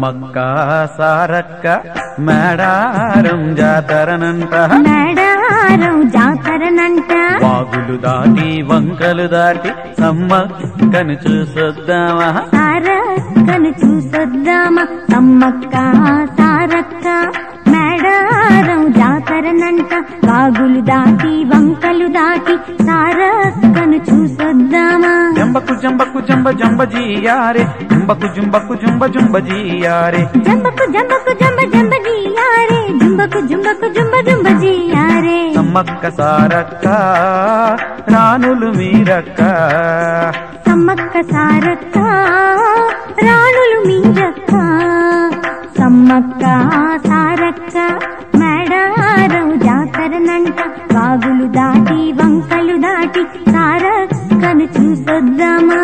సమ్మక్క సారక్క మేడారం జాతరనంట మేడారం జాతరనంట వాగులు దాటి వంకలు దాటి సమ్మక్కను చూసొద్దామా సారక్కను చూసొద్దామా సమ్మక్క సారక్క మేడారం జాతరనంట వాగులు దాటి వంకలు దాటి సారక్కను చూసొద్దామా జంబకు జంబకు జంబ జంబ జీయారే జంబకు జుంబకు జుంబ జుంబ జీయారే జంబకు జంబకు జంబ జంబ జీయారే జుంబకు జుంబకు జుంబ జుంబ జీయారే సమ్మక్క సారక్క రానులు మీరక్క సమ్మక్క సారక్క రాణులు మీరక్క సమ్మక్క సారక్క మేడారం జాతరనంట వాగులు దాటి వంకలు దాటి సారక్కను చూసొద్దామా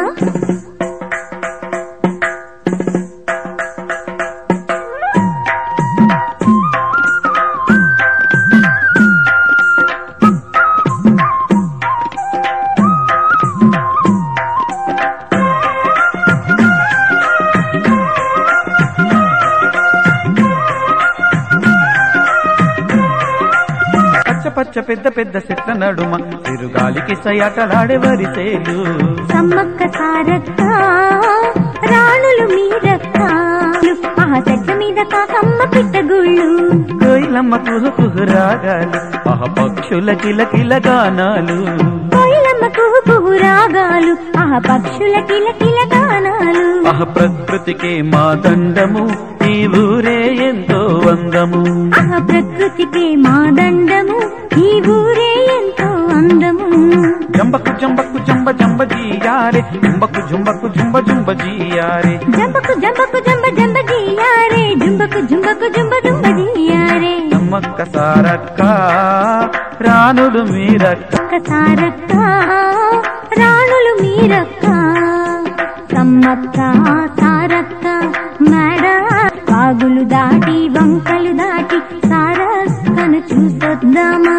పచ్చ పచ్చ పెద్ద పెద్ద చెట్ల నడుమ తిరుగాలికి సయాటలాడే వరిసేలు సమ్మక్క సారక్క రాణులు మీరక్క ఆ చెట్ల మీద కాకమ్మ పిట్టగుళ్ళు కోయిలమ్మ కుహు కుహు రాగాలు ఆహ పక్షుల కిల కిల గానాలు కోయిలమ్మ కుహు కుహు రాగాలు ఆ పక్షుల కిల కిల గానాలు ఆహ ప్రకృతికి మా దండము ఈ ఊరే ఎంతో అందము ఆ ప్రకృతికి మా దండము ఈ ఊరే ఎంతో అందము జంబకు జంబకు జంబ జంబ జీయారే జంబకు జుంబకు జుంబ జుంబ జీయారే జంబకు జంబకు జంబ జంబ జీయారే జుంబకు జుంబకు జుంబ జుంబ జీయారే సమ్మక్క సారక్క రానులు మీరక్క ఒక్క సారక్క రాణులు మీరక్క సమ్మక్క సారక్క మేడ వాగులు దాటి వంకలు దాటి సారక్కను చూసొద్దామా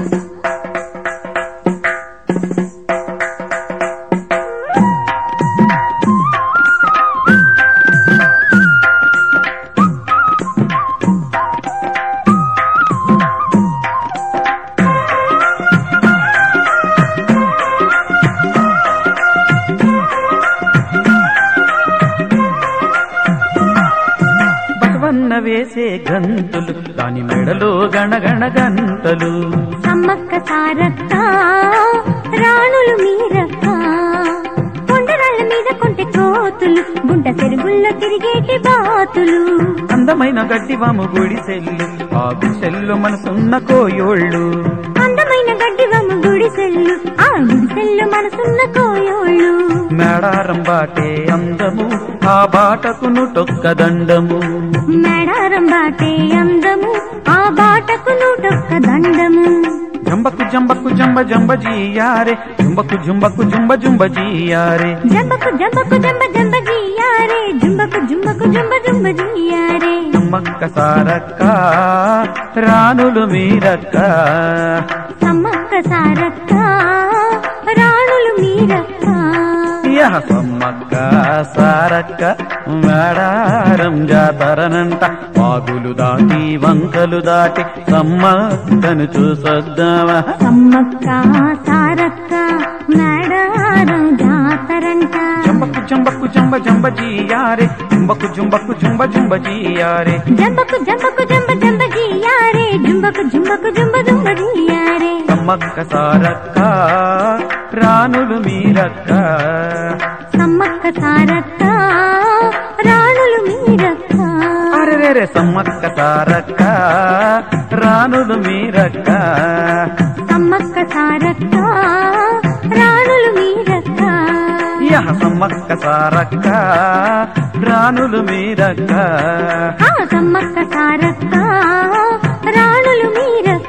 బసవన్న వేసే గంతులు దాని మెడలో గణగణ గంటలు సమ్మక్క సారక్క రాణులు మీరక్క కొండరాళ్ళ మీద కొంటె కోతులు గుంట చెరుగుల్లో తిరిగేటి బాతులు అందమైన గడ్డివాము గుడిసెల్లు ఆ గుడిసెల్లు మనసున్న కోయోళ్ళు అందమైన గడ్డివమ్మ గుడిసెల్లు ఆ గుడిసెల్లు మనసున్న కోయోళ్ళు మేడారం బాటే అందము ఆ బాటకును టొక్క దండము మేడారం బాటే అందము ఆ బాటకు నూటొక్క దండము జంబకు జంబకు జంబ జంబ జీయారే జుంబకు జుంబకు జుంబ జుంబ జీయారే జంబకు జంబకు జంబ జంబ జీయారే జుంబకు జుంబకు జుంబ జుంబ జీయారే సమ్మక్క సారక్క రానులు మీరక్క సమ్మక్క సారక్క రాణులు మీరక్క యహ సమ్మక్క సారక్క మేడారం జాతరనంట వాగులు దాటి వంకలు దాటి సమ్మక్కను చూసొద్దామా సమ్మక్క సారక్క మేడారం జాతరంట జంబకు జంబకు జంబ జంబ జీయారే జుంబకు జుంబకు జుంబ జుంబ జీయారే జంబకు జంబకు జంబ జంబ జీయారే జుంబకు జుంబకు జుంబ జుంబ జీయారే సమ్మక్క సారక్క రానులు మీరక్క సమ్మక్క సారక్క రాణులు మీరక్క అరెరెరె సమ్మక్క సారక్క రానులు మీరక్క సమ్మక్క సారక్క రాణులు మీరక్క యహ సమ్మక్క సారక్క రానులు మీరక్క ఆ సమ్మక్క సారక్క రాణులు మీరక్క